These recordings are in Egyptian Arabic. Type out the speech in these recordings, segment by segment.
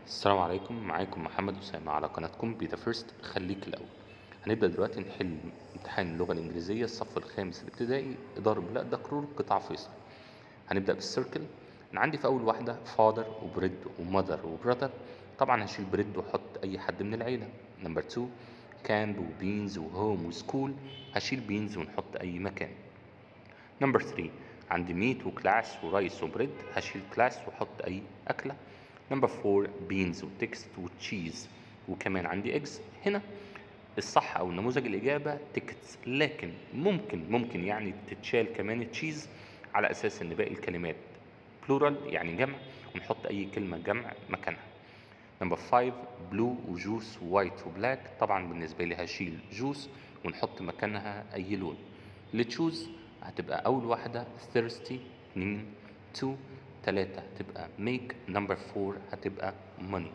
السلام عليكم معاكم محمد أسامة على قناتكم بي ذا فيرست خليك الأول هنبدأ دلوقتي نحل امتحان اللغة الإنجليزية الصف الخامس الابتدائي إدارة بلاء دكرور قطاع فيصل هنبدأ بالسيركل أنا عندي في أول واحدة فادر وبريد ومذر وبراذر طبعا هشيل بريد وأحط أي حد من العيلة نمبر 2 كامب وبينز وهوم وسكول هشيل بينز ونحط أي مكان نمبر 3 عندي ميت وكلاس ورايس وبريد هشيل كلاس واحط اي اكله نمبر 4 بينز وتكست وتشيز وكمان عندي ايجز هنا الصح او نموذج الاجابه تيكتس لكن ممكن ممكن يعني تتشال كمان تشيز على اساس ان باقي الكلمات بلورال يعني جمع ونحط اي كلمه جمع مكانها نمبر 5 بلو وجوس ووايت وبلاك طبعا بالنسبه لي هشيل جوس ونحط مكانها اي لون اللي تشوز هتبقى أول واحدة thirsty اتنين two تلاتة هتبقى make number four هتبقى money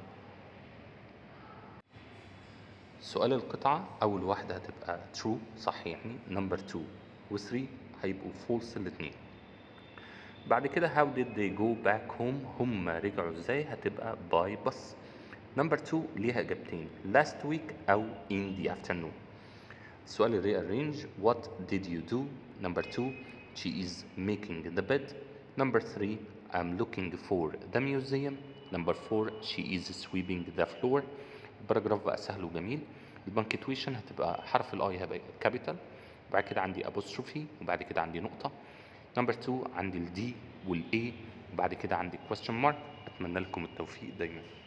سؤال القطعة أول واحدة هتبقى true صح يعني number two و three هيبقوا false الاتنين بعد كده how did they go back home هم رجعوا ازاي هتبقى by bus number two ليها إجابتين last week أو in the afternoon سؤال الريارينج what did you do number two she is making the bed number three I'm looking for the museum number four she is sweeping the floor الباراجراف بقى سهل وجميل البنكتويشن هتبقى حرف الاي هيبقى كابيتال وبعد كده عندي ابوستروفي وبعد كده عندي نقطه نمبر 2 عندي الدي والاي وبعد كده عندي question mark اتمنى لكم التوفيق دايما